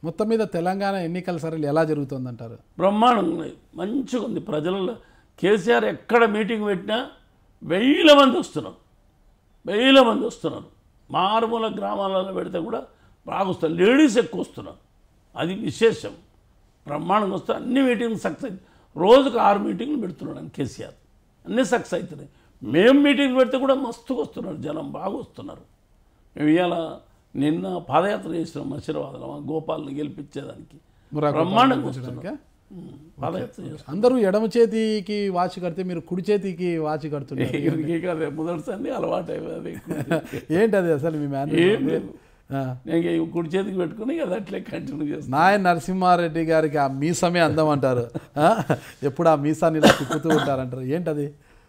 మొత్తం మీద తెలంగాణ ఎన్నికల సరళి ఎలా జరుగుతుందంటారు బ్రహ్మాండంగా ఉన్నాయి మంచిగా ఉంది ప్రజలలో కేసీఆర్ ఎక్కడ మీటింగ్ పెట్టినా వేల మంది వస్తున్నారు వేల మంది వస్తున్నారు మారుమూల గ్రామాలలో పెడితే కూడా బాగా వస్తారు లేడీస్ ఎక్కువ వస్తున్నారు అది విశేషం బ్రహ్మాండంగా వస్తే అన్ని మీటింగ్లు సక్సెస్ రోజుకు ఆరు మీటింగ్లు పెడుతున్నాడు ఆయన కేసీఆర్ అన్నీ సక్సెస్ అవుతున్నాయి మేము మీటింగ్ పెడితే కూడా మస్తుగా వస్తున్నారు జనం బాగా వస్తున్నారు మేము ఇవాళ నిన్న పాదయాత్ర చేసినాం మసిరవాదం గోపాల్ని గెలిపించేదానికి మురాకు బ్రహ్మాండంగా పంపించడానికా? వస్తున్నాం పాదయాత్ర చేస్తున్నాం అందరూ ఎడమ చేతికి వాచ్ కడితే మీరు కుడి చేతికి వాచ్ కడుతున్నారు ఇక కాదు, మొదటిసారి అలవాటు అయిపోయింది ఏంటి అది అసలు మీ ఏం మేనేజ్ లేదు. నేను ఇక కుడి చేతికి పెట్టుకుని అది అట్లే కంటిన్యూ చేస్తాను నాయన నరసింహారెడ్డి గారికి ఆ మీసమే అందం అంటారు ఆ? ఎప్పుడు ఆ మీసాన్ని ఇలా తిప్పుతూ ఉంటారంటారు ఏంటది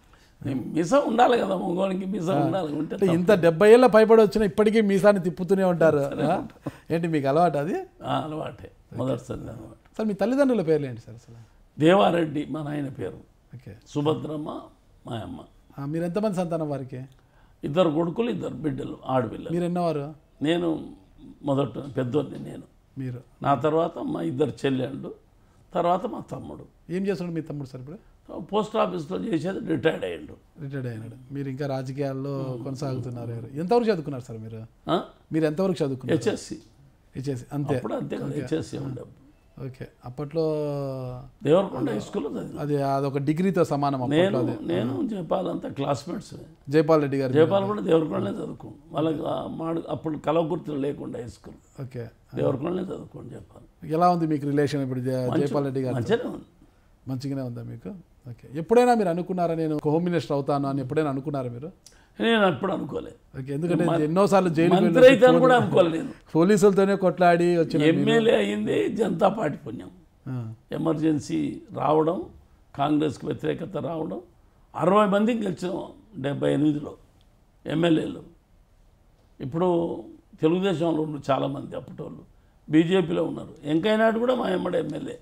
మిసం ఉండాలి కదా మగవానికి మిసం ఉండాలి ఉంటే అంటే ఇంత డెబ్బై ఏళ్ళ పైబడి వచ్చినా ఇప్పటికీ మీసాన్ని తిప్పుతూనే ఉంటారు ఆ? ఏంటి మీకు అలవాటు అది ఆ, అలవాటే మొదటిసారి అలవాటు సార్ మీ తల్లిదండ్రుల పేర్లు ఏంటి సార్ అసలు దేవారెడ్డి మా నాయన పేరు ఓకే సుభద్రమ్మ మా అమ్మ ఆ, మీరు ఎంతమంది సంతానం వారికి ఇద్దరు కొడుకులు ఇద్దరు బిడ్డలు ఆడపిల్లలు మీరు ఎన్నోవారు నేను మొదట పెద్దోడిని నేను మీరు నా తర్వాత మా ఇద్దరు చెల్లెళ్ళు తర్వాత మా తమ్ముడు ఏం చేస్తున్నాడు మీ తమ్ముడు సార్ ఇప్పుడు పోస్ట్ ఆఫీస్లో చేసేది రిటైర్డ్ అయ్యిండు రిటైర్డ్ అయినాడు మీరు ఇంకా రాజకీయాల్లో కొనసాగుతున్నారు ఎంతవరకు చదువుకున్నారు సార్ మీరు ఆ? మీరు ఎంతవరకు చదువుకున్నారు హెచ్ఎస్సి ఇచ్చేసి అంతే అప్పుడు అంతే కదా హెచ్ఎస్సి ఉండే ఓకే అప్పట్లో దేవరకొండ హై స్కూల్లో చదివాను అది అదొక డిగ్రీతో సమానం నేను అప్పట్లో అది నేను జయపాల్ అంతా క్లాస్మేట్స్ జైపాల్ రెడ్డి గారు జయపాల్ కూడా దేవరకొండలే చదువుకోండి వాళ్ళకి ఆ మాడు అప్పుడు కలవకుర్తిలో లేకుండా హై స్కూల్ ఓకే దేవరకొండలే చదువుకోండి జయపాల్ ఎలా ఉంది మీకు రిలేషన్ ఇప్పుడు జై- జైపాల్ రెడ్డి గారు మంచిగానే ఉంది మంచిగానే ఉందా మీకు ఓకే ఎప్పుడైనా మీరు అనుకున్నారా నేను హోమ్ మినిస్టర్ అవుతాను అని ఎప్పుడైనా అనుకున్నారా మీరు నేను అప్పుడు అనుకోలేదు ఓకే ఎందుకంటే ఎన్నోసార్లు జైలుకి మంత్రి అయితే అని కూడా అనుకోలేదు పోలీసులతోనే కొట్లాడి వచ్చిన ఎమ్మెల్యే అయింది జనతా పార్టీ పుణ్యం ఆ, ఎమర్జెన్సీ రావడం కాంగ్రెస్కి వ్యతిరేకత రావడం అరవై మందికి గెలిచినాం డెబ్బై ఎనిమిదిలో ఎమ్మెల్యేలు ఇప్పుడు తెలుగుదేశంలో ఉన్నారు చాలామంది అప్పటోళ్ళు బీజేపీలో ఉన్నారు వెంకయ్యనాయుడు కూడా మా ఎమ్మడి ఎమ్మెల్యే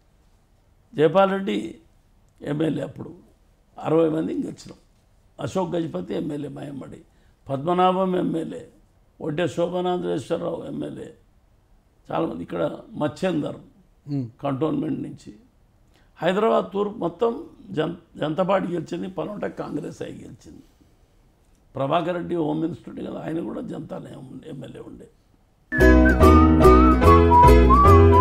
జయపాల్ రెడ్డి ఎమ్మెల్యే అప్పుడు అరవై మందికి గెలిచినాం అశోక్ గజపతి ఎమ్మెల్యే మా ఎమ్మడి పద్మనాభం ఎమ్మెల్యే ఒడ్డే శోభనాంధ్రేశ్వరరావు ఎమ్మెల్యే చాలామంది ఇక్కడ మత్స్యందర్ ఉమ్, కంటోన్మెంట్ నుంచి హైదరాబాద్ తూర్పు మొత్తం జన్ జనతా పార్టీ గెలిచింది పనోట కాంగ్రెస్ అయి గెలిచింది ప్రభాకర్ రెడ్డి హోమ్ మినిస్టర్ ఉండే కదా ఆయన కూడా జనతానే ఉండే ఎమ్మెల్యే ఉండే